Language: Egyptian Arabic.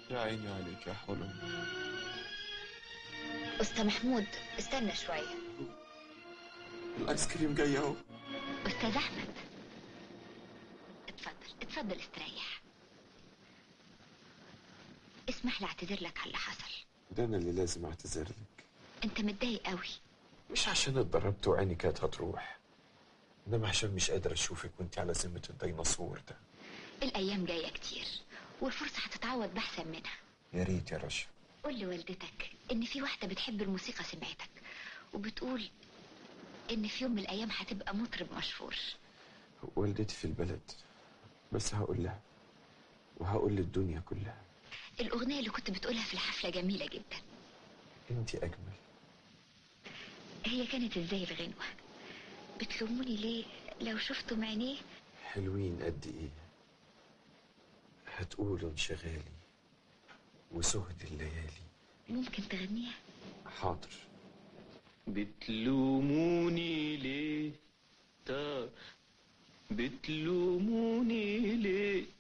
يا عيني عليك يا حلم أستاذ محمود استنى شوية الايس كريم جاي اهو أستاذ أحمد اتفضل اتفضل استريح اسمح لي اعتذر لك على اللي حصل ده انا اللي لازم اعتذر لك انت متضايق قوي مش عشان اتضربت وعيني كانت هتروح انما عشان مش قادر اشوفك وانت على ذمة الديناصور ده الايام جايه كتير والفرصه هتتعوض باحسن منها يا ريت يا رشا قول لوالدتك ان في واحده بتحب الموسيقى سمعتك وبتقول ان في يوم من الايام هتبقى مطرب مشهور والدتي في البلد بس هقول لها وهقول للدنيا كلها الاغنيه اللي كنت بتقولها في الحفله جميله جدا انت اجمل هي كانت ازاي الغنوه بتلوموني ليه لو شفتم عينيه حلوين قد ايه هتقولوا انشغالي وسهد الليالي ممكن تغنيها حاضر بتلوموني ليه طب بتلوموني ليه